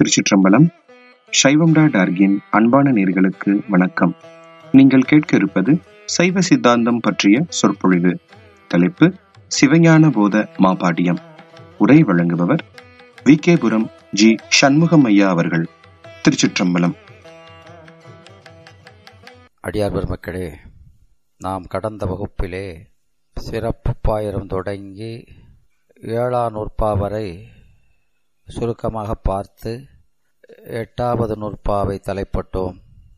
திருச்சிற்றம்பலம் சைவம் டாட் ஆர்கின் அன்பான நேர்களுக்கு வணக்கம் நீங்கள் கேட்க இருப்பது சைவ சித்தாந்தம் பற்றிய சொற்பொழிவு தலைப்பு சிவஞான போத மாபாடியம் உரை வழங்குபவர் வி கேபுரம் ஜி சண்முகம் ஐயா அவர்கள் திருச்சிற்றம்பலம் அடியார் பெருமக்களே நாம் கடந்த வகுப்பிலே சிறப்பு பாயிரம் தொடங்கி ஏழாம் நூற்பா வரை சுருக்கமாக பார்த்து எட்டாவது நூற்பாவை தலைப்பட்டோம்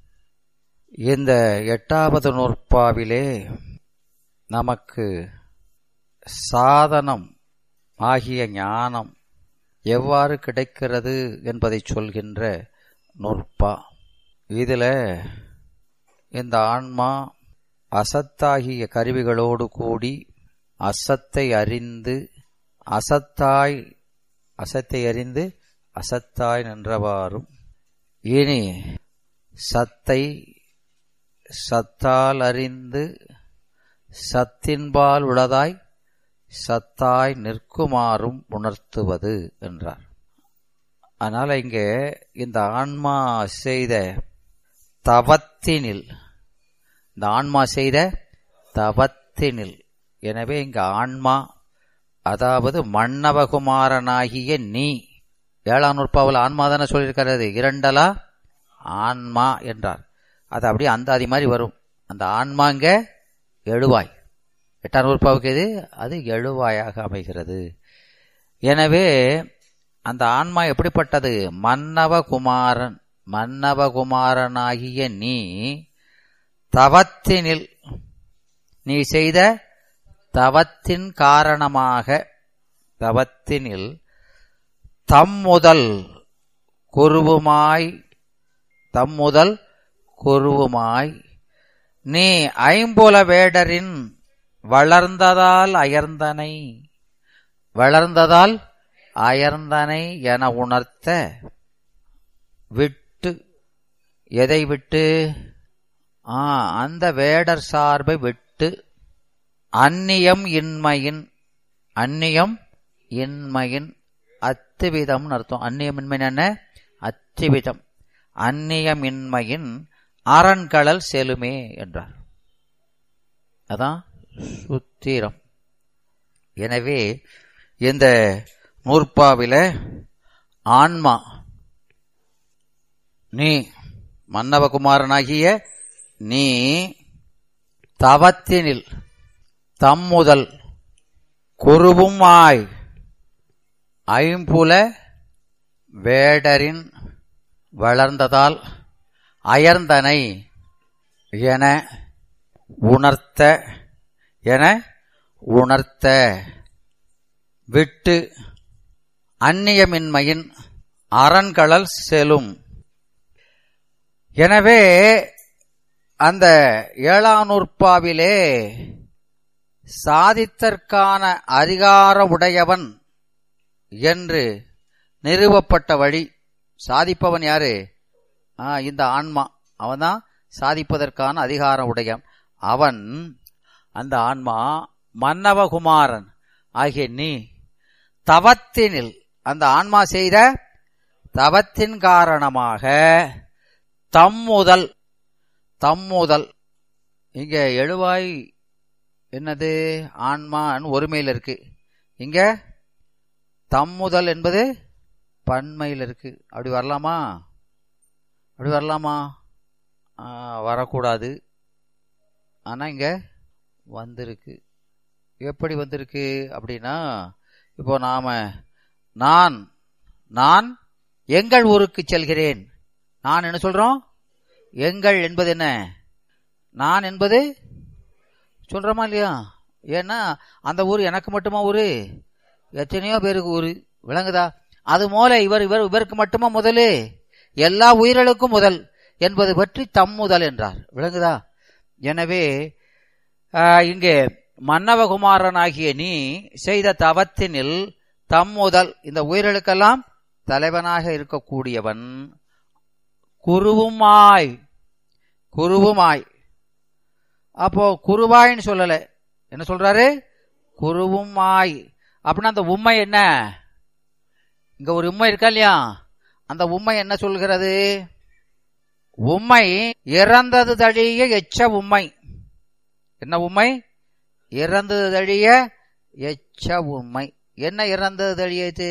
இந்த எட்டாவது நூற்பாவிலே நமக்கு சாதனம் ஆகிய ஞானம் எவ்வாறு கிடைக்கிறது என்பதை சொல்கின்ற நூற்பா இதில் இந்த ஆன்மா அசத்தாகிய கருவிகளோடு கூடி அசத்தை அறிந்து அசத்தாய் அசத்தை அறிந்து அசத்தாய் நின்றவாறும் இனி சத்தை சத்தால் அறிந்து சத்தின்பால் உளதாய் சத்தாய் நிற்குமாறும் உணர்த்துவது என்றார் அதனால இங்கே இந்த ஆன்மா செய்த தவத்தினில் இந்த ஆன்மா செய்த தவத்தினில் எனவே இங்க ஆன்மா அதாவது மன்னவகுமாரனாகிய நீ ஏழாம் நூற்பாவில் ஆன்மா தானே சொல்லியிருக்கிறது இரண்டலா ஆன்மா என்றார் அது அப்படியே அந்த அது மாதிரி வரும் அந்த ஆன்மாங்க எழுவாய் எட்டாம் நூற்பாவுக்கு எது அது எழுவாயாக அமைகிறது எனவே அந்த ஆன்மா எப்படிப்பட்டது மன்னவகுமாரன் மன்னவகுமாரனாகிய நீ தவத்தினில் நீ செய்த தவத்தின் காரணமாக தவத்தினில் தம்முதல் குருவுமாய் தம்முதல் குருவுமாய் நீ ஐம்புல வேடரின் வளர்ந்ததால் அயர்ந்தனை வளர்ந்ததால் அயர்ந்தனை என உணர்த்த விட்டு எதை விட்டு ஆ அந்த வேடர் சார்பை விட்டு அந்நியம் இன்மையின் அந்நியம் இன்மையின் அத்துவிதம்னு அர்த்தம் அந்நியம் இன்மை என்ன அத்துவிதம் அந்நியமின்மையின் அரண்களல் செலுமே என்றார் அதான் சுத்திரம் எனவே இந்த நூற்பாவில ஆன்மா நீ மன்னவகுமாரனாகிய நீ தவத்தினில் தம்முதல் குருவுமாய் ஐம்புல வேடரின் வளர்ந்ததால் அயர்ந்தனை என உணர்த்த என உணர்த்த விட்டு அந்நியமின்மையின் அரண்களல் செலும் எனவே அந்த ஏழாம் நூற்பாவிலே சாதித்தற்கான அதிகார உடையவன் என்று நிறுவப்பட்ட வழி சாதிப்பவன் யாரு இந்த ஆன்மா அவன்தான் சாதிப்பதற்கான அதிகாரம் உடையவன் அவன் அந்த ஆன்மா மன்னவகுமாரன் ஆகிய நீ தவத்தினில் அந்த ஆன்மா செய்த தவத்தின் காரணமாக தம்முதல் தம்முதல் இங்க எழுவாய் என்னது ஆன்மான்னு ஒருமையில் இருக்கு இங்க தம்முதல் என்பது பன்மையில் இருக்கு அப்படி வரலாமா அப்படி வரலாமா வரக்கூடாது ஆனா இங்க வந்திருக்கு எப்படி வந்திருக்கு அப்படின்னா இப்போ நாம நான் நான் எங்கள் ஊருக்கு செல்கிறேன் நான் என்ன சொல்றோம் எங்கள் என்பது என்ன நான் என்பது சொல்றோமா இல்லையா ஏன்னா அந்த ஊர் எனக்கு மட்டுமா ஊரு எத்தனையோ பேருக்கு ஊரு விளங்குதா அது போல இவர் இவர் இவருக்கு மட்டுமா முதலு எல்லா உயிர்களுக்கும் முதல் என்பது பற்றி தம் முதல் என்றார் விளங்குதா எனவே இங்கே மன்னவகுமாரனாகிய நீ செய்த தவத்தினில் தம் முதல் இந்த உயிர்களுக்கெல்லாம் தலைவனாக இருக்கக்கூடியவன் குருவுமாய் குருவுமாய் அப்போ குருவாய்ன்னு சொல்லல என்ன சொல்றாரு குருவுமாய் அப்படின்னா அந்த உண்மை என்ன இங்க ஒரு உண்மை இருக்கா இல்லையா அந்த உண்மை என்ன சொல்கிறது உண்மை இறந்தது தழிய எச்ச உண்மை என்ன உண்மை இறந்தது தழிய எச்ச உண்மை என்ன இறந்தது தழியது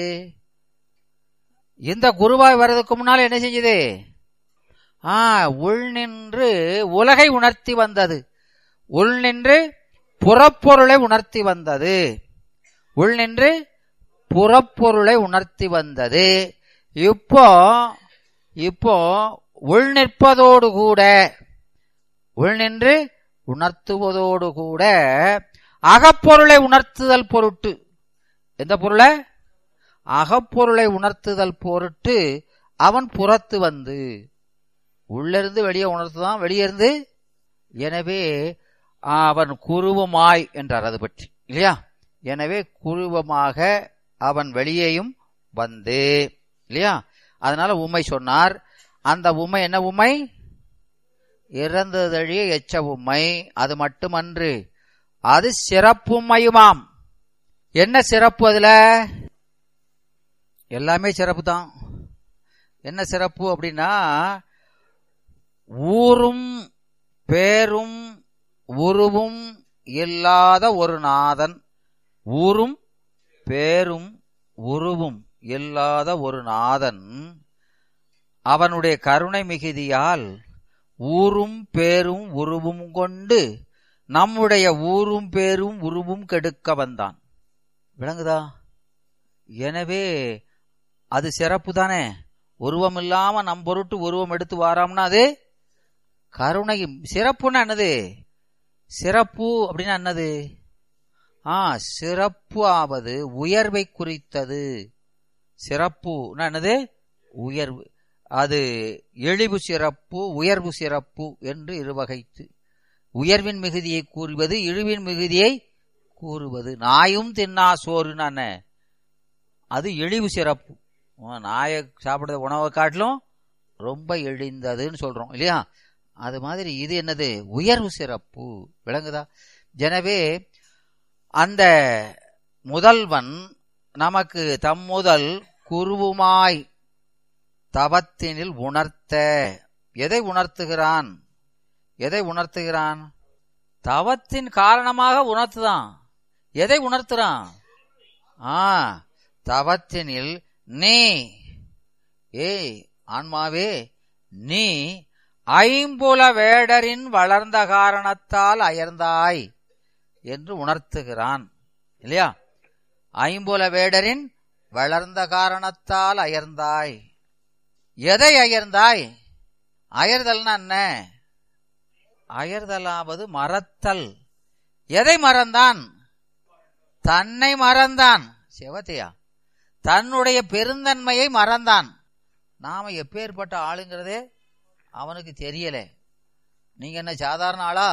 இந்த குருவாய் வர்றதுக்கு முன்னால் என்ன செஞ்சது ஆ உள் நின்று உலகை உணர்த்தி வந்தது உள் நின்று புறப்பொருளை உணர்த்தி வந்தது உள் நின்று புறப்பொருளை உணர்த்தி வந்தது இப்போ இப்போ உள் நிற்பதோடு கூட உள் நின்று உணர்த்துவதோடு கூட அகப்பொருளை உணர்த்துதல் பொருட்டு எந்த பொருளை அகப்பொருளை உணர்த்துதல் பொருட்டு அவன் புறத்து வந்து உள்ளிருந்து வெளியே உணர்த்துதான் வெளியே இருந்து எனவே அவன் குருவமாய் என்றார் அது பற்றி இல்லையா எனவே குருவமாக அவன் வெளியேயும் வந்து இல்லையா அதனால உண்மை சொன்னார் அந்த உண்மை என்ன உண்மை இறந்ததழிய எச்ச உண்மை அது மட்டுமன்று அது சிறப்புமையுமாம் என்ன சிறப்பு அதுல எல்லாமே சிறப்பு தான் என்ன சிறப்பு அப்படின்னா ஊரும் பேரும் உருவும் இல்லாத ஒரு நாதன் ஊரும் பேரும் உருவும் இல்லாத ஒரு நாதன் அவனுடைய கருணை மிகுதியால் ஊரும் பேரும் உருவும் கொண்டு நம்முடைய ஊரும் பேரும் உருவும் கெடுக்க வந்தான் விளங்குதா எனவே அது சிறப்பு தானே உருவம் இல்லாம நம் பொருட்டு உருவம் எடுத்து வாராம்னா அது கருணை சிறப்புன்னா என்னது சிறப்பு அப்படின்னா என்னது ஆ சிறப்பு ஆவது உயர்வை குறித்தது சிறப்புன்னா என்னது உயர்வு அது எழிவு சிறப்பு உயர்வு சிறப்பு என்று இருவகைத்து உயர்வின் மிகுதியை கூறுவது இழிவின் மிகுதியை கூறுவது நாயும் தின்னா சோறுன்னு அது எழிவு சிறப்பு நாயை சாப்பிடுற உணவை காட்டிலும் ரொம்ப எழிந்ததுன்னு சொல்றோம் இல்லையா அது மாதிரி இது என்னது உயர்வு சிறப்பு விளங்குதா எனவே அந்த முதல்வன் நமக்கு தம்முதல் குருவுமாய் தவத்தினில் உணர்த்த எதை உணர்த்துகிறான் எதை உணர்த்துகிறான் தவத்தின் காரணமாக உணர்த்துதான் எதை உணர்த்துறான் ஆ தவத்தினில் நீ ஏய் ஆன்மாவே நீ ஐம்புல வேடரின் வளர்ந்த காரணத்தால் அயர்ந்தாய் என்று உணர்த்துகிறான் இல்லையா ஐம்புல வேடரின் வளர்ந்த காரணத்தால் அயர்ந்தாய் எதை அயர்ந்தாய் அயர்தல்னா என்ன அயர்தலாவது மறத்தல் எதை மறந்தான் தன்னை மறந்தான் சிவத்தையா தன்னுடைய பெருந்தன்மையை மறந்தான் நாம எப்பேற்பட்ட ஆளுங்கிறதே அவனுக்கு தெரியல நீங்க என்ன சாதாரண ஆளா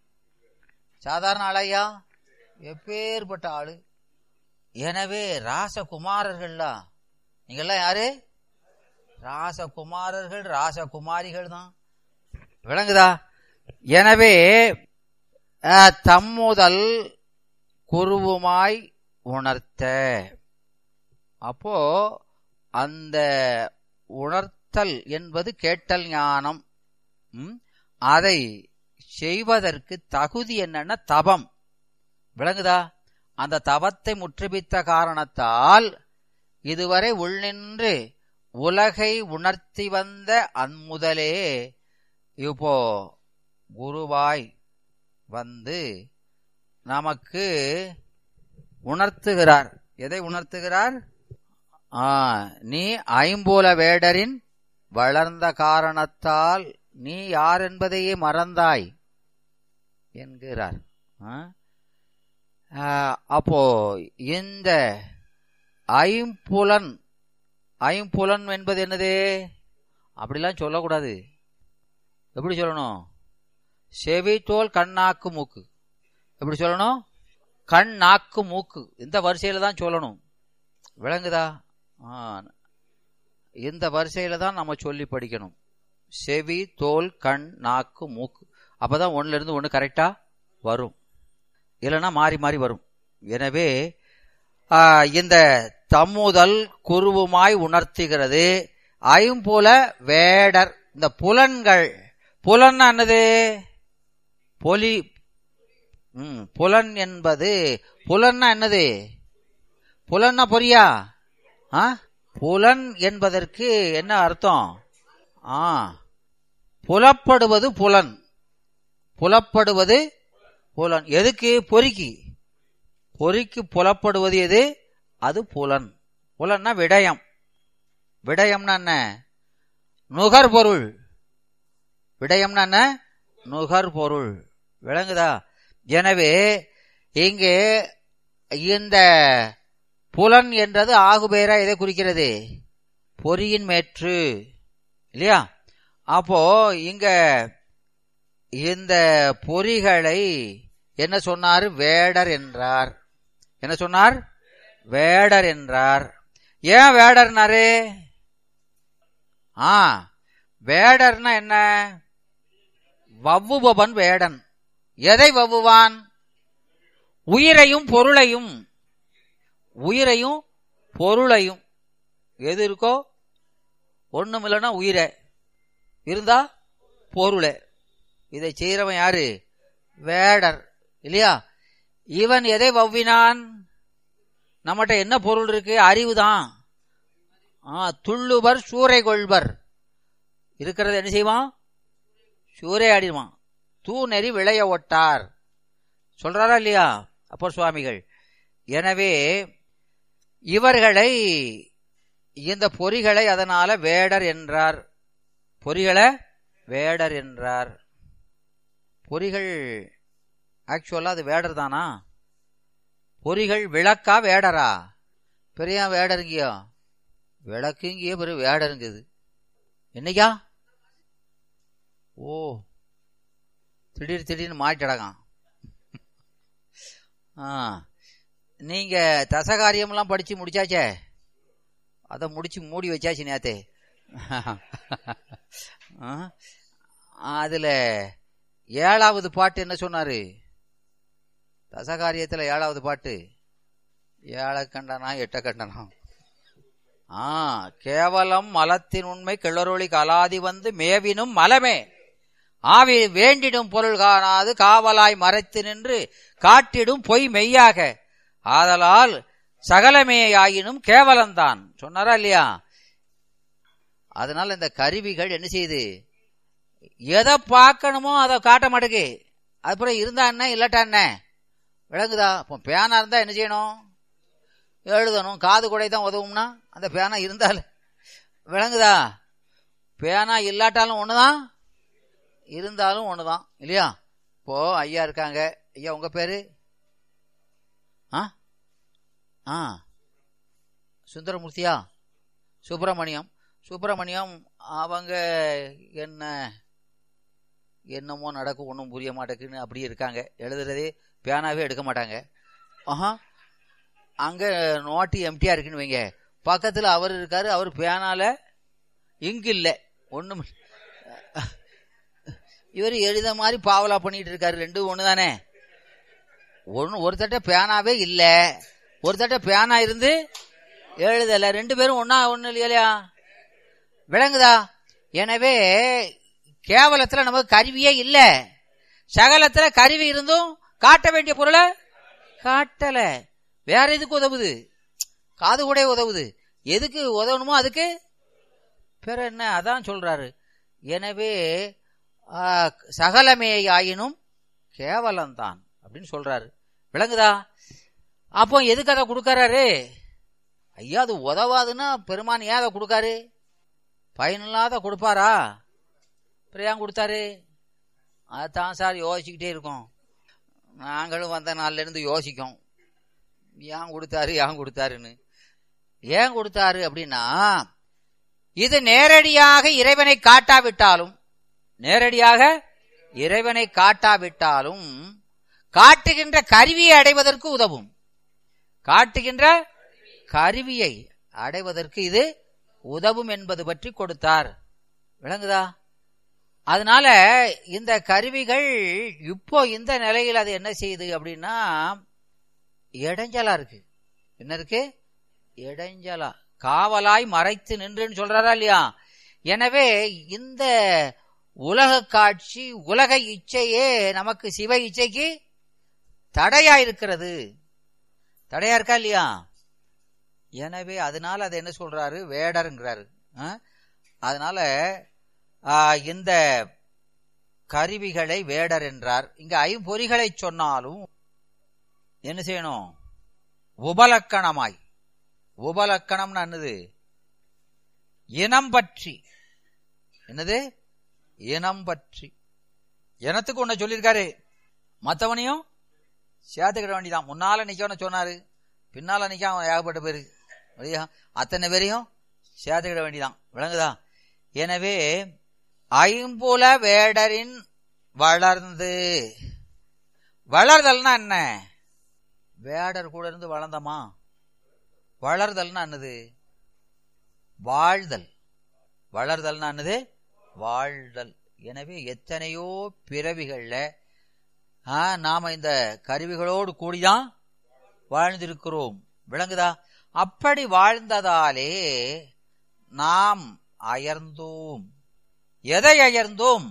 சாதாரண ஆளையா எப்பேற்பட்ட ஆளு எனவே ராசகுமாரர்கள்லா நீங்கெல்லாம் யாரு ராசகுமாரர்கள் ராசகுமாரிகள் தான் விளங்குதா எனவே தம்முதல் குருவுமாய் உணர்த்த அப்போ அந்த உணர்த்தல் என்பது கேட்டல் ஞானம் அதை செய்வதற்கு தகுதி என்னன்னா தபம் விளங்குதா அந்த தவத்தை முற்றுபித்த காரணத்தால் இதுவரை உள்நின்று உலகை உணர்த்தி வந்த அன்முதலே இப்போ குருவாய் வந்து நமக்கு உணர்த்துகிறார் எதை உணர்த்துகிறார் ஆ நீ ஐம்பூல வேடரின் வளர்ந்த காரணத்தால் நீ யார் என்பதையே மறந்தாய் என்கிறார் அப்போ இந்த ஐம்புலன் ஐம்புலன் என்பது என்னது அப்படிலாம் சொல்லக்கூடாது எப்படி சொல்லணும் செவி தோல் கண்ணாக்கு மூக்கு எப்படி சொல்லணும் கண் நாக்கு மூக்கு இந்த வரிசையில தான் சொல்லணும் விளங்குதா இந்த வரிசையில தான் நம்ம சொல்லி படிக்கணும் செவி தோல் கண் நாக்கு மூக்கு அப்பதான் ஒன்னுல இருந்து ஒன்று கரெக்டா வரும் இல்லைன்னா மாறி மாறி வரும் எனவே இந்த தம்முதல் குருவுமாய் உணர்த்துகிறது ஐம்புல வேடர் இந்த புலன்கள் புலன் என்னது பொலி ம், புலன் என்பது புலன்னா என்னது புலன்னா பொரியா ஆ புலன் என்பதற்கு என்ன அர்த்தம் ஆ புலப்படுவது புலன் புலப்படுவது புலன் எதுக்கு பொறிக்கு பொறிக்கு புலப்படுவது எது அது புலன் புலன்னா விடயம் விடயம்னா என்ன நுகர்பொருள் விடயம்னா என்ன நுகர்பொருள் விளங்குதா எனவே இங்கே இந்த புலன் என்றது ஆகுபேரா எதை குறிக்கிறது பொறியின் மேற்று இல்லையா அப்போ இங்க இந்த பொறிகளை என்ன சொன்னார் வேடர் என்றார் என்ன சொன்னார் வேடர் என்றார் ஏன் வேடர்னாரு ஆ வேடர்னா என்ன வவ்வுபவன் வேடன் எதை வவ்வுவான் உயிரையும் பொருளையும் உயிரையும் பொருளையும் எது இருக்கோ ஒண்ணும் இல்லைன்னா உயிரை இருந்தா பொருளை இதை செய்யறவன் யாரு வேடர் இல்லையா இவன் எதை வவ்வினான் நம்மகிட்ட என்ன பொருள் இருக்கு அறிவுதான் ஆ துள்ளுவர் சூறை கொள்வர் இருக்கிறது என்ன செய்வான் சூறை ஆடிடுவான் தூ நெறி விளைய ஒட்டார் சொல்றாரா இல்லையா அப்போ சுவாமிகள் எனவே இவர்களை இந்த பொறிகளை அதனால வேடர் என்றார் பொறிகளை வேடர் என்றார் பொறிகள் ஆக்சுவலா அது வேடர் தானா பொறிகள் விளக்கா வேடரா பெரிய வேடருங்கியோ விளக்குங்கிய பெரிய வேடருங்குது என்னைக்கா ஓ திடீர் திடீர்னு மாட்டிடகான் ஆ நீங்க தசகாரியம்லாம் படிச்சு முடிச்சாச்சே அதை முடிச்சு மூடி வச்சாச்சு நேத்தே ஆ, அதுல ஏழாவது பாட்டு என்ன சொன்னாரு தசகாரியத்துல ஏழாவது பாட்டு ஏழ கண்டனா எட்ட கண்டனா ஆ கேவலம் மலத்தின் உண்மை கிளறொளி கலாதி வந்து மேவினும் மலமே ஆவி வேண்டிடும் பொருள் காணாது காவலாய் மறைத்து நின்று காட்டிடும் பொய் மெய்யாக ஆதலால் சகலமேயாயினும் கேவலம்தான் சொன்னாரா இல்லையா அதனால இந்த கருவிகள் என்ன செய்யுது எதை பார்க்கணுமோ அதை காட்ட மாட்டேங்கு அப்புறம் இருந்தா என்ன இல்லாட்டா என்ன விளங்குதா இப்போ பேனா இருந்தா என்ன செய்யணும் எழுதணும் காது கொடை தான் உதவும்னா அந்த பேனா இருந்தால் விளங்குதா பேனா இல்லாட்டாலும் ஒண்ணுதான் இருந்தாலும் ஒண்ணுதான் இல்லையா இப்போ ஐயா இருக்காங்க ஐயா உங்க பேரு ஆ ஆ சுந்தரமூர்த்தியா சுப்பிரமணியம் சுப்பிரமணியம் அவங்க என்ன என்னமோ நடக்கும் ஒன்றும் புரிய மாட்டேங்குன்னு அப்படியே இருக்காங்க எழுதுறதே பேனாவே எடுக்க மாட்டாங்க ஆஹா அங்க நோட்டு எம்டியா இருக்குன்னு வைங்க பக்கத்துல அவர் இருக்காரு அவர் பேனால இங்கு இல்ல ஒண்ணும் இவர் எழுத மாதிரி பாவலா பண்ணிட்டு இருக்காரு ரெண்டும் ஒண்ணுதானே ஒன்னு ஒரு தட்ட பேனாவே இல்ல ஒரு தட்ட பேனா இருந்து எழுதல ரெண்டு பேரும் ஒன்னா ஒண்ணு இல்லையா விளங்குதா எனவே கேவலத்துல நமக்கு கருவியே இல்ல சகலத்துல கருவி இருந்தும் காட்ட வேண்டிய பொருளை காட்டல வேற எதுக்கு உதவுது காது கூட உதவுது எதுக்கு உதவணுமோ அதுக்கு பிற என்ன அதான் சொல்றாரு எனவே ஆ, சகலமே ஆயினும் கேவலம்தான் அப்படின்னு சொல்றாரு விளங்குதா அப்போ எதுக்கு அதை கொடுக்கறாரு ஐயா அது உதவாதுன்னா பெருமான் ஏன் அதை கொடுக்காரு பயனில்லாத கொடுப்பாரா அப்புறம் ஏன் கொடுத்தாரு அதான் சார் யோசிச்சுக்கிட்டே இருக்கோம் நாங்களும் வந்த நாள்ல இருந்து யோசிக்கோம் ஏன் கொடுத்தாரு ஏன் கொடுத்தாருன்னு ஏன் கொடுத்தாரு அப்படின்னா இது நேரடியாக இறைவனை காட்டாவிட்டாலும் நேரடியாக இறைவனை காட்டாவிட்டாலும் காட்டுகின்ற கருவியை அடைவதற்கு உதவும் காட்டுகின்ற கருவியை அடைவதற்கு இது உதவும் என்பது பற்றி கொடுத்தார் விளங்குதா அதனால இந்த கருவிகள் இப்போ இந்த நிலையில் அது என்ன செய்யுது அப்படின்னா இடைஞ்சலா இருக்கு என்ன இருக்கு இடைஞ்சலா காவலாய் மறைத்து நின்றுன்னு சொல்றாரா இல்லையா எனவே இந்த உலக காட்சி உலக இச்சையே நமக்கு சிவ இச்சைக்கு தடையா இருக்கிறது தடையா இருக்கா இல்லையா எனவே அதனால அதை என்ன சொல்றாரு வேடருங்கிறாரு ஆ? அதனால ஆ, இந்த கருவிகளை வேடர் என்றார் இங்க ஐம்பொறிகளை சொன்னாலும் என்ன செய்யணும் உபலக்கணமாய் உபலக்கணம்னு என்னது இனம் பற்றி என்னது இனம் பற்றி இனத்துக்கு ஒண்ணு சொல்லியிருக்காரு மத்தவனையும் சேர்த்துக்கிட வேண்டியதான் முன்னால நிக்கவன சொன்னாரு பின்னால நிக்க அவன் ஏகப்பட்ட பேரு இல்லையா அத்தனை பேரையும் சேர்த்துக்கிட வேண்டியதான் விளங்குதா எனவே ஐம்புல வேடரின் வளர்ந்து வளர்தல்னா என்ன வேடர் கூட இருந்து வளர்ந்தமா வளர்தல்னா என்னது வாழ்தல் வளர்தல்னா என்னது வாழ்தல் எனவே எத்தனையோ பிறவிகள்ல ஆ, நாம இந்த கருவிகளோடு கூடிதான் வாழ்ந்திருக்கிறோம் விளங்குதா அப்படி வாழ்ந்ததாலே நாம் அயர்ந்தோம் எதை அயர்ந்தோம்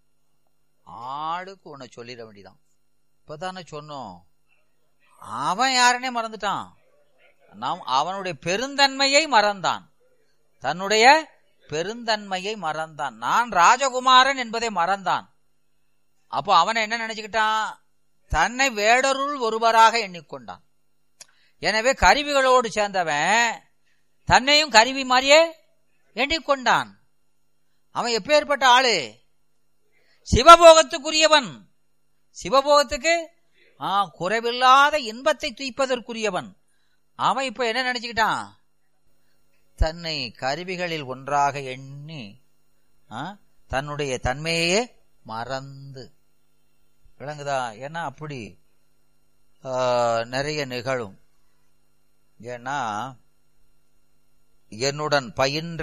ஆளுக்கு உன்னை சொல்லிட வேண்டியதான் இப்பதானே சொன்னோம் அவன் யாருன்னே மறந்துட்டான் நாம் அவனுடைய பெருந்தன்மையை மறந்தான் தன்னுடைய பெருந்தன்மையை மறந்தான் நான் ராஜகுமாரன் என்பதை மறந்தான் அப்போ அவன் என்ன நினைச்சுக்கிட்டான் தன்னை வேடருள் ஒருவராக எண்ணிக்கொண்டான் எனவே கருவிகளோடு சேர்ந்தவன் தன்னையும் கருவி மாதிரியே எண்ணிக்கொண்டான் அவன் எப்பேற்பட்ட ஆளு சிவபோகத்துக்குரியவன் சிவபோகத்துக்கு ஆ குறைவில்லாத இன்பத்தை துய்ப்பதற்குரியவன் அவன் இப்ப என்ன நினைச்சுக்கிட்டான் தன்னை கருவிகளில் ஒன்றாக எண்ணி ஆ, தன்னுடைய தன்மையே மறந்து விளங்குதா ஏன்னா அப்படி ஆ, நிறைய நிகழும் ஏன்னா என்னுடன் பயின்ற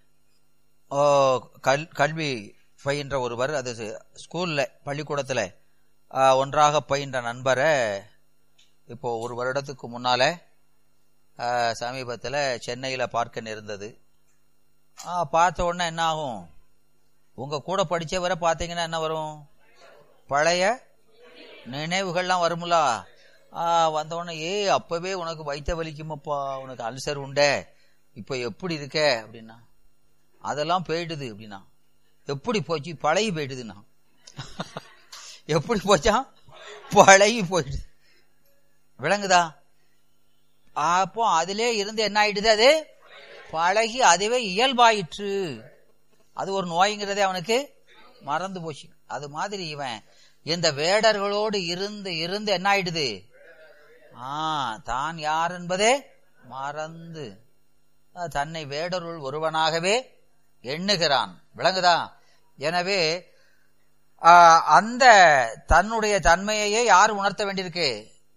ஆ, கல் கல்வி பயின்ற ஒருவர் அது சி- ஸ்கூல்ல பள்ளிக்கூடத்துல ஆ, ஒன்றாக பயின்ற நண்பரை இப்போ ஒரு வருடத்துக்கு முன்னால ஆ, சமீபத்துல சென்னையில பார்க்க நேர்ந்தது ஆ, பார்த்த உடனே என்ன ஆகும் உங்க கூட படிச்சவரை பார்த்தீங்கன்னா என்ன வரும் பழைய நினைவுகள்லாம் வரும்ல ஆ, வந்த உடனே ஏய் அப்பவே உனக்கு வயித்த வலிக்குமப்பா உனக்கு அல்சர் உண்டே இப்ப எப்படி இருக்க அப்படின்னா அதெல்லாம் போயிடுது அப்படின்னா எப்படி போச்சு பழகி போயிடுதுன்னா எப்படி போச்சா பழகி போயிடுது விளங்குதா அப்போ அதிலே இருந்து என்ன ஆயிடுது அது பழகி அதுவே இயல்பாயிற்று அது ஒரு நோய்ங்கிறதே அவனுக்கு மறந்து போச்சு அது மாதிரி இவன் இந்த வேடர்களோடு இருந்து இருந்து என்ன ஆயிடுது ஆ தான் யார் என்பதே மறந்து அஹ், தன்னை வேடருள் ஒருவனாகவே எண்ணுகிறான் விளங்குதா எனவே ஆ, அந்த தன்னுடைய தன்மையையே யார் உணர்த்த வேண்டியிருக்கு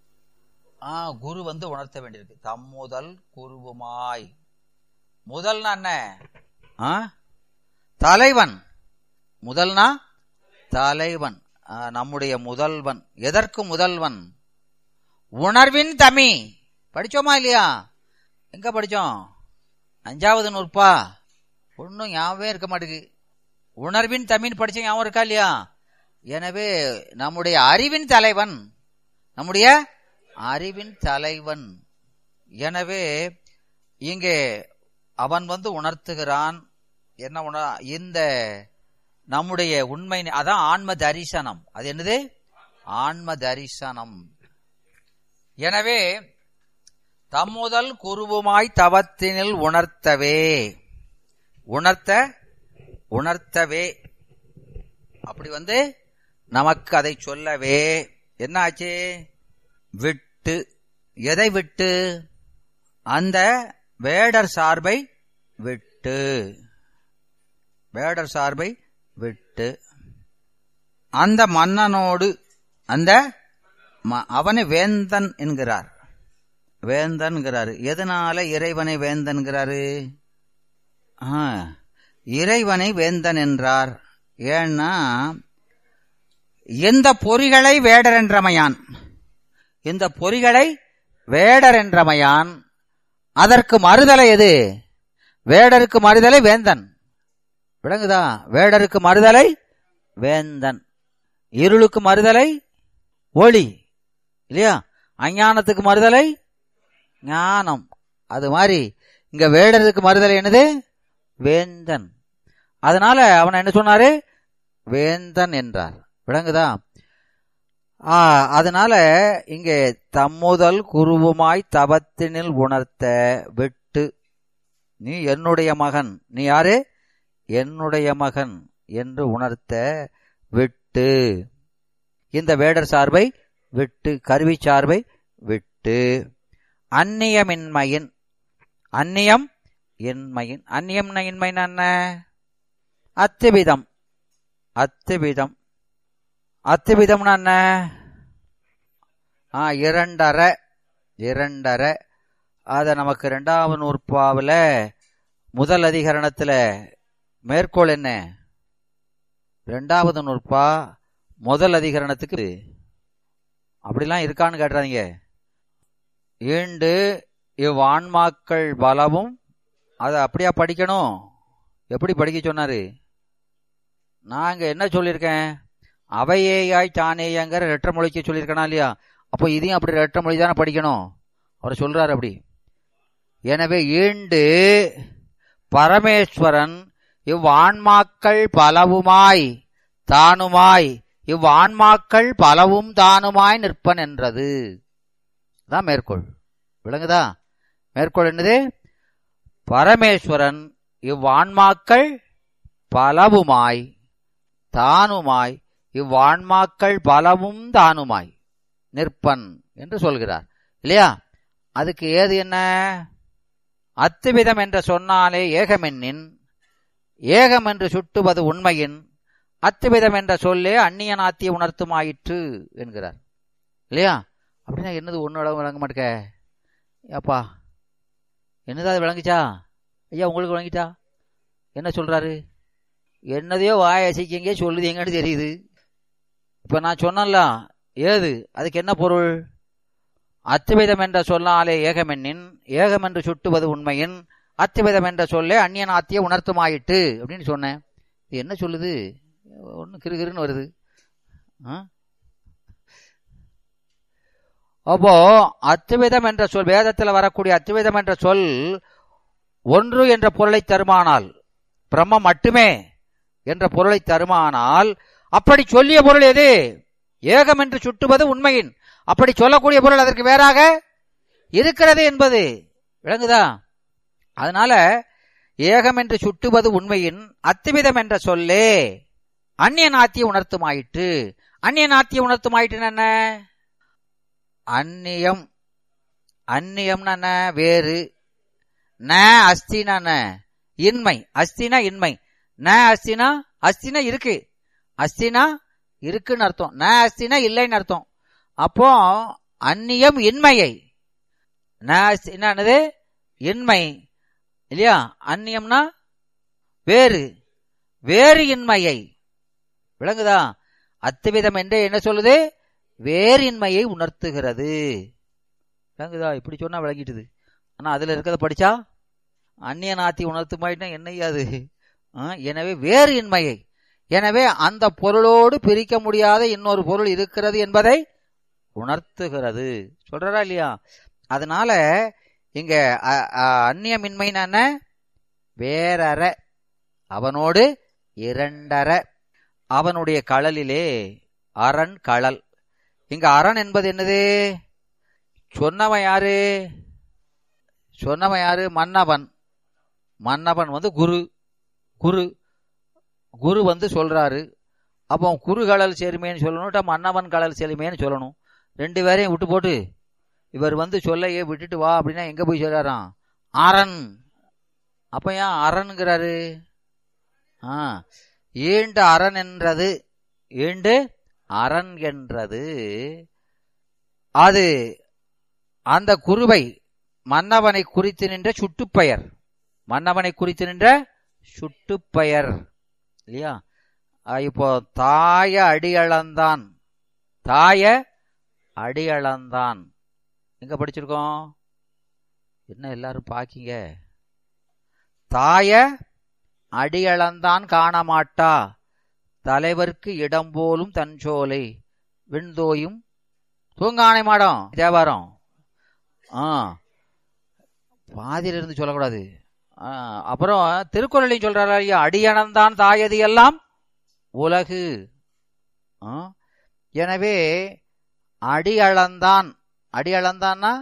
ஆ குரு வந்து உணர்த்த வேண்டியிருக்கு தம்முதல் குருவுமாய் முதல்னா என்ன ஆ? தலைவன் முதல்னா தலைவன் ஆ, நம்முடைய முதல்வன் எதற்கு முதல்வன் உணர்வின் தமி படிச்சோமா இல்லையா எங்க படிச்சோம் அஞ்சாவது நூற்பா ஒன்னும் ஞாபகமே இருக்க மாட்டேங்குது உணர்வின் தமிழ் படிச்ச ஞாபகம் இருக்கா இல்லையா எனவே நம்முடைய அறிவின் தலைவன் நம்முடைய அறிவின் தலைவன் எனவே இங்கே அவன் வந்து உணர்த்துகிறான் என்ன உண இந்த நம்முடைய உண்மை அதான் ஆன்ம தரிசனம் அது என்னது ஆன்ம தரிசனம் எனவே தம்முதல் குருவுமாய் தவத்தினில் உணர்த்தவே உணர்த்த உணர்த்தவே அப்படி வந்து நமக்கு அதை சொல்லவே என்ன ஆச்சு விட்டு எதை விட்டு அந்த வேடர் சார்பை விட்டு வேடர் சார்பை விட்டு அந்த மன்னனோடு அந்த ம- அவனை வேந்தன் என்கிறார் வேந்தன்கிறாரு எதனால இறைவனை வேந்தன்கிறாரு ஆ, இறைவனை வேந்தன் என்றார் ஏன்னா எந்த பொறிகளை வேடர் என்றமையான் இந்த பொறிகளை வேடர் என்றமையான் அதற்கு மறுதலை எது வேடருக்கு மறுதலை வேந்தன் விளங்குதா வேடருக்கு மறுதலை வேந்தன் இருளுக்கு மறுதலை ஒளி இல்லையா அஞ்ஞானத்துக்கு மறுதலை ஞானம் அது மாதிரி இங்க வேடருக்கு மறுதலை என்னது வேந்தன் அதனால அவன் என்ன சொன்னாரு வேந்தன் என்றார் விளங்குதா ஆ, அதனால இங்கே தம்முதல் குருவுமாய் தவத்தினில் உணர்த்த வெட்டு நீ என்னுடைய மகன் நீ யாரு என்னுடைய மகன் என்று உணர்த்த விட்டு இந்த வேடர் சார்பை விட்டு கருவி சார்பை விட்டு அந்நியமின்மையின் அந்நியம் இன்மையின் அந்நியம் இன்மைன் என்ன அத்திவிதம் அத்திவிதம் அத்திவிதம்னா என்ன ஆ இரண்டரை இரண்டரை அத நமக்கு ரெண்டாவது நூற்பாவில் முதல் அதிகரணத்துல மேற்கோள் என்ன ரெண்டாவது நூற்பா முதல் அதிகரணத்துக்கு அப்படிலாம் இருக்கான்னு கேட்டுறாதீங்க ஈண்டு இவ்வான்மாக்கள் பலவும் அதை அப்படியா படிக்கணும் எப்படி படிக்க சொன்னாரு நான் இங்க என்ன சொல்லியிருக்கேன் அவையேயாய் தானேயங்கிற ரெட்டை மொழிக்கு சொல்லியிருக்கனா இல்லையா அப்போ இதையும் அப்படி ரெட்டை மொழி தானே படிக்கணும் அவர் சொல்றாரு அப்படி எனவே ஈண்டு பரமேஸ்வரன் இவ்வான்மாக்கள் பலவுமாய் தானுமாய் இவ்வான்மாக்கள் பலவும் தானுமாய் நிற்பன் என்றது தான் மேற்கோள் விளங்குதா மேற்கோள் என்னது பரமேஸ்வரன் இவ்வான்மாக்கள் பலவுமாய் தானுமாய் இவ்வான்மாக்கள் பலவும் தானுமாய் நிற்பன் என்று சொல்கிறார் இல்லையா அதுக்கு ஏது என்ன அத்துவிதம் என்ற சொன்னாலே ஏகமென்னின் ஏகம் என்று சுட்டுவது உண்மையின் அத்துவிதம் என்ற சொல்லே அந்நிய நாத்திய உணர்த்துமாயிற்று என்கிறார் இல்லையா அப்படின்னா என்னது ஒன்னு விளங்க மாட்டேக்க ஏப்பா என்னது அது விளங்குச்சா ஐயா உங்களுக்கு விளங்கிட்டா என்ன சொல்றாரு என்னதையோ வாய அசைக்கிங்க சொல்லுது எங்கன்னு தெரியுது இப்ப நான் சொன்னல ஏது அதுக்கு என்ன பொருள் அத்துவிதம் என்ற சொல்லாலே ஏகமென்னின் ஏகம் என்று சுட்டுவது உண்மையின் அத்துவிதம் என்ற சொல்லே அந்நியநாத்திய உணர்த்துமாயிட்டு அப்படின்னு சொன்னேன் இது என்ன சொல்லுது ஒன்று கிருகிருன்னு வருது ஆ? அப்போ அத்துவிதம் என்ற சொல் வேதத்தில் வரக்கூடிய அத்துவிதம் என்ற சொல் ஒன்று என்ற பொருளை தருமானால் பிரம்மம் மட்டுமே என்ற பொருளை தருமானால் அப்படி சொல்லிய பொருள் எது ஏகம் என்று சுட்டுவது உண்மையின் அப்படி சொல்லக்கூடிய பொருள் அதற்கு வேறாக இருக்கிறது என்பது விளங்குதா அதனால ஏகம் என்று சுட்டுவது உண்மையின் அத்துவிதம் என்ற சொல்லே அந்நிய நாத்திய உணர்த்துமாயிற்று அந்நிய நாத்திய உணர்த்துமாயிற்றுன்னு என்ன அந்நியம் அந்நியம்னா என்ன வேறு ந அஸ்தினா என்ன இன்மை அஸ்தினா இன்மை ந அஸ்தினா அஸ்தினா இருக்கு அஸ்தினா இருக்குன்னு அர்த்தம் ந அஸ்தினா இல்லைன்னு அர்த்தம் அப்போ அந்நியம் இன்மையை ந அஸ்தினா என்னது இன்மை இல்லையா அந்நியம்னா வேறு வேறு இன்மையை விளங்குதா அத்துவிதம் என்று என்ன சொல்லுது வேறு இன்மையை உணர்த்துகிறது விளங்குதா இப்படி சொன்னா விளங்கிட்டுது ஆனா அதுல இருக்கிறத படிச்சா அந்நிய நாத்தி உணர்த்துமாயிட்டா என்னையா அது ஆ, எனவே வேறு இன்மையை எனவே அந்த பொருளோடு பிரிக்க முடியாத இன்னொரு பொருள் இருக்கிறது என்பதை உணர்த்துகிறது சொல்றா இல்லையா அதனால இங்க அ- அ- அந்நியமின்மைன்னு என்ன வேறற அவனோடு இரண்டற அவனுடைய களலிலே அரண் களல் இங்க அரண் என்பது என்னது சொன்னவன் யாரு சொன்னவன் யாரு மன்னவன் மன்னவன் வந்து குரு குரு குரு வந்து சொல்றாரு அப்போ குரு கடல் செருமேன்னு சொல்லணும்ட்டா மன்னவன் கடல் செருமேன்னு சொல்லணும் ரெண்டு பேரையும் விட்டு போட்டு இவர் வந்து சொல்லையே விட்டுட்டு வா அப்படின்னா எங்க போய் சொல்றாராம் அரண் அப்ப ஏன் அரண்ங்கிறாரு ஆ ஈண்டு அரண் என்றது ஈண்டு அரண் என்றது அது அந்த குருவை மன்னவனை குறித்து நின்ற சுட்டுப்பெயர் மன்னவனை குறித்து நின்ற சுட்டுப்பெயர் இல்லையா ஆ, இப்போ தாய அடியளந்தான் தாய அடியளந்தான் எங்க படிச்சிருக்கோம் என்ன எல்லாரும் பாக்கீங்க தாய அடியளந்தான் காணமாட்டா தலைவர்க்கு இடம் போலும் தன்சோலை விண்தோயும் தூங்கானை மாடம் தேவாரம் ஆ பாதியில இருந்து சொல்லக்கூடாது ஆ, அப்புறம் திருக்குறளையும் சொல்றாரு ஐயா அடியணந்தான் தாயது எல்லாம் உலகு ஆ, எனவே அடி அளந்தான் அடி அளந்தான்னா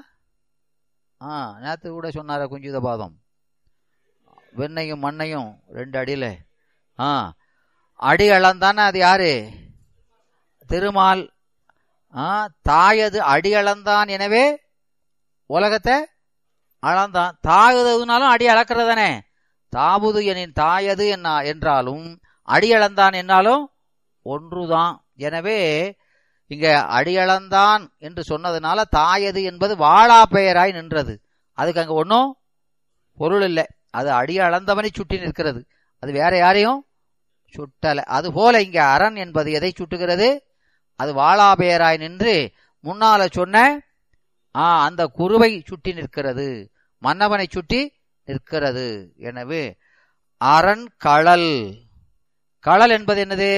ஆ நேத்து கூட சொன்னார குஞ்சுத பாதம் வெண்ணையும் மண்ணையும் ரெண்டு அடியில ஆ அடி அளந்தான்னா அது யாரு திருமால் ஆ தாயது அடி அளந்தான் எனவே உலகத்தை அளந்தான் தாகுதுனாலும் அடி அளக்கிறது தானே தாபுது எனின் தாயது என்ன என்றாலும் அடி அளந்தான் என்னாலும் ஒன்றுதான் எனவே இங்க அடியளந்தான் என்று சொன்னதுனால தாயது என்பது வாழா பெயராய் நின்றது அதுக்கு அங்க ஒன்றும் பொருள் இல்லை அது அடி அளந்தவனை சுட்டி நிற்கிறது அது வேற யாரையும் சுட்டல அது போல இங்க அரண் என்பது எதை சுட்டுகிறது அது வாழா பெயராய் நின்று முன்னால சொன்ன ஆ அந்த குருவை சுட்டி நிற்கிறது மன்னவனை சுட்டி நிற்கிறது எனவே அரண் களல் களல் என்பது என்னது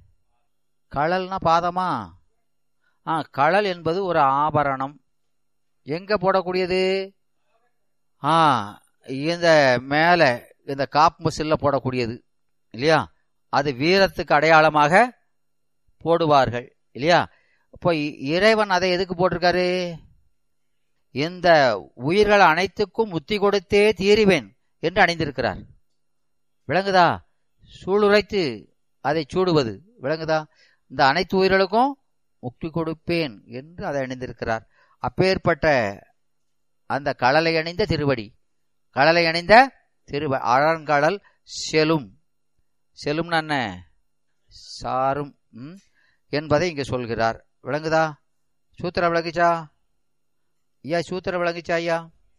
களல்னா பாதமா ஆ களல் என்பது ஒரு ஆபரணம் எங்க போடக்கூடியது ஆ இந்த மேல இந்த காப்பு சில்ல போடக்கூடியது இல்லையா அது வீரத்துக்கு அடையாளமாக போடுவார்கள் இல்லையா இப்போ இ- இறைவன் அதை எதுக்கு போட்டிருக்காரு இந்த உயிர்கள் அனைத்துக்கும் முத்தி கொடுத்தே தீருவேன் என்று அணிந்திருக்கிறார் விளங்குதா சூளுரைத்து அதை சூடுவது விளங்குதா இந்த அனைத்து உயிர்களுக்கும் முக்தி கொடுப்பேன் என்று அதை அணிந்திருக்கிறார் அப்பேற்பட்ட அந்த கடலை அணிந்த திருவடி கடலை அணிந்த திருவ அறங்கடல் செலும் செலும்னு என்ன சாரும் ம், என்பதை இங்க சொல்கிறார் விளங்குதா சூத்திர விளங்குச்சா ஐயா சூத்திர விளங்குச்சா ஐயா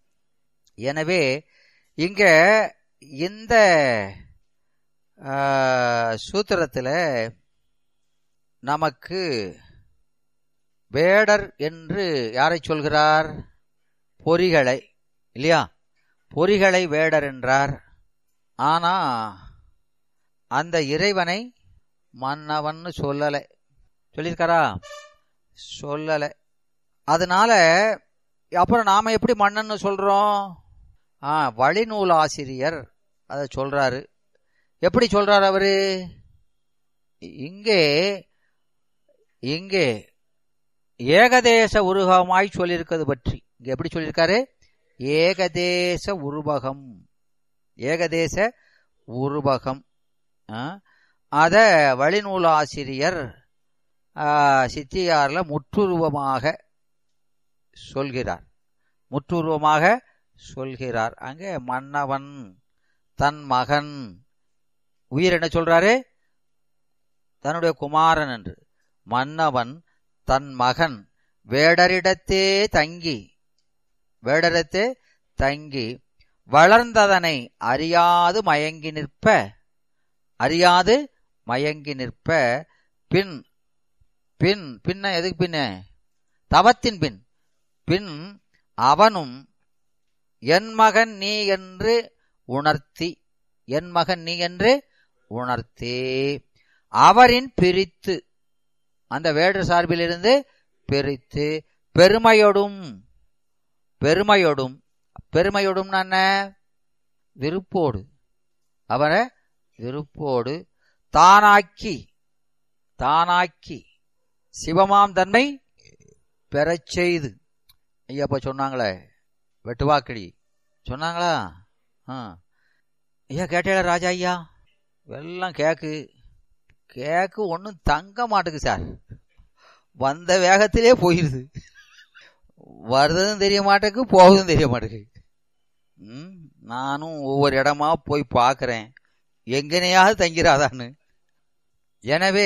எனவே இங்க இந்த ஆ, சூத்திரத்துல நமக்கு வேடர் என்று யாரை சொல்கிறார் பொறிகளை இல்லையா பொறிகளை வேடர் என்றார் ஆனா அந்த இறைவனை மன்னவன்னு சொல்லலை சொல்லியிருக்காரா சொல்லலை அதனால அப்புறம் நாம எப்படி மன்னன்னு சொல்றோம் ஆ வழிநூல் ஆசிரியர் அதை சொல்றாரு எப்படி சொல்றாரு அவரு இங்கே இங்கே ஏகதேச உருவகமாய் சொல்லியிருக்கிறது பற்றி இங்க எப்படி சொல்லியிருக்காரு ஏகதேச உருவகம் ஏகதேச உருவகம் ஆ, அத வழிநூல் ஆசிரியர் ஆ, சித்தியார்ல முற்றுருவமாக சொல்கிறார் முற்றுருவமாக சொல்கிறார் அங்கே மன்னவன் தன் மகன் உயிர் என்ன சொல்றாரு தன்னுடைய குமாரன் என்று மன்னவன் தன் மகன் வேடரிடத்தே தங்கி வேடரிடத்தே தங்கி வளர்ந்ததனை அறியாது மயங்கி நிற்ப அறியாது மயங்கி நிற்ப பின் பின் பின்ன எதுக்கு பின்ன தவத்தின் பின் பின் அவனும் என் மகன் நீ என்று உணர்த்தி என் மகன் நீ என்று உணர்த்தே அவரின் பிரித்து அந்த வேடர் சார்பிலிருந்து பிரித்து பெருமையோடும் பெருமையோடும் பெருமையோடும் என்ன விருப்போடு அவரை விருப்போடு தானாக்கி தானாக்கி சிவமாம் தன்மை பெறச் செய்து ஐயா இப்ப சொன்னாங்களே வெட்டுவாக்கடி சொன்னாங்களா ஆ ஐயா கேட்டேல ராஜா ஐயா எல்லாம் கேக்கு கேக்கு ஒன்றும் தங்க மாட்டுக்கு சார் வந்த வேகத்திலே போயிருது வருதும் தெரிய மாட்டேக்கு போகுதும் தெரிய மாட்டேக்கு ம், நானும் ஒவ்வொரு இடமா போய் பார்க்கறேன் எங்கனையாவது தங்கிறாதான்னு எனவே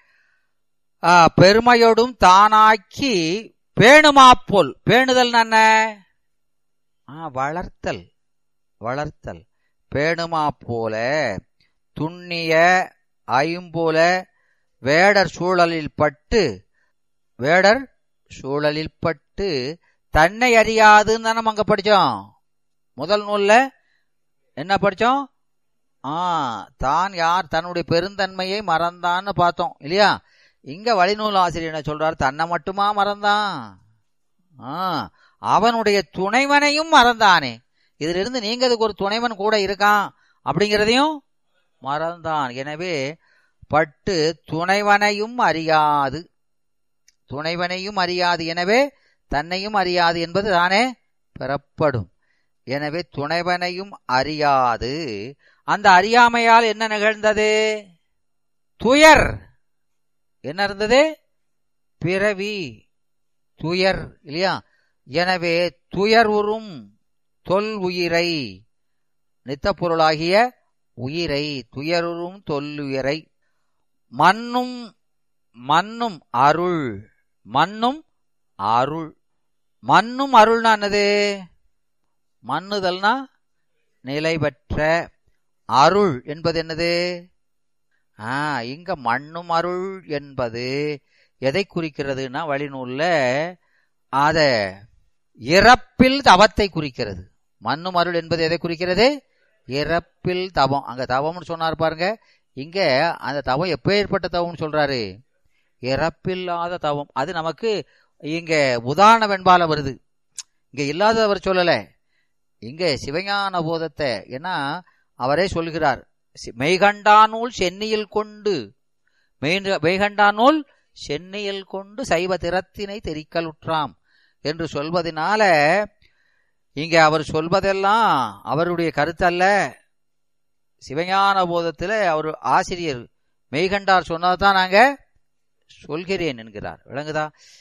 ஆ, பெருமையோடும் தானாக்கி பேணுமாப்போல் பேணுதல் என்ன ஆ, வளர்த்தல் வளர்த்தல் பேணுமா போல துண்ணிய ஐம்புல வேடர் சூழலில் பட்டு வேடர் சூழலில் பட்டு தன்னை அறியாதுன்னு தானே அங்க படிச்சோம் முதல் நூல்ல என்ன படிச்சோம் ஆ தான் யார் தன்னுடைய பெருந்தன்மையை மறந்தான்னு பார்த்தோம் இல்லையா இங்க வழிநூல் ஆசிரியர் என்ன சொல்றாரு தன்னை மட்டுமா மறந்தான் ஆ அவனுடைய துணைவனையும் மறந்தானே இதுல இருந்து நீங்க அதுக்கு ஒரு துணைவன் கூட இருக்கான் அப்படிங்கிறதையும் மறந்தான் எனவே பட்டு துணைவனையும் அறியாது துணைவனையும் அறியாது எனவே தன்னையும் அறியாது என்பது தானே பெறப்படும் எனவே துணைவனையும் அறியாது அந்த அறியாமையால் என்ன நிகழ்ந்தது துயர் என்ன இருந்தது பிறவி துயர் இல்லையா எனவே துயர் உறும் தொல் உயிரை நித்தப்பொருளாகிய உயிரை துயருறும் தொல்லுயிரை மண்ணும் மண்ணும் அருள் மண்ணும் அருள் மண்ணும் அருள்னா என்னது மண்ணுதல்னா நிலை பெற்ற அருள் என்பது என்னது ஆ இங்க மண்ணும் அருள் என்பது எதை குறிக்கிறதுனா வழிநூல்ல அத இறப்பில் தவத்தை குறிக்கிறது மண்ணும் அருள் என்பது எதை குறிக்கிறது இறப்பில் தவம் அங்க தவம்னு சொன்னார் பாருங்க இங்க அந்த தவம் எப்ப ஏற்பட்ட தவம்னு சொல்றாரு இறப்பில்லாத தவம் அது நமக்கு இங்க உதாரண வெண்பால வருது இங்க இல்லாதவர் சொல்லல இங்க சிவஞான போதத்தை ஏன்னா அவரே சொல்கிறார் சி- மெய்கண்டானூல் சென்னியில் கொண்டு மெய்- மெய்கண்டானூல் சென்னியில் கொண்டு சைவ திறத்தினை தெரிக்கலுற்றாம் என்று சொல்வதனால இங்க அவர் சொல்வதெல்லாம் அவருடைய கருத்தல்ல சிவஞான போதத்தில் அவர் ஆசிரியர் மெய்கண்டார் சொன்னதான் நாங்க சொல்கிறேன் என்கிறார் விளங்குதா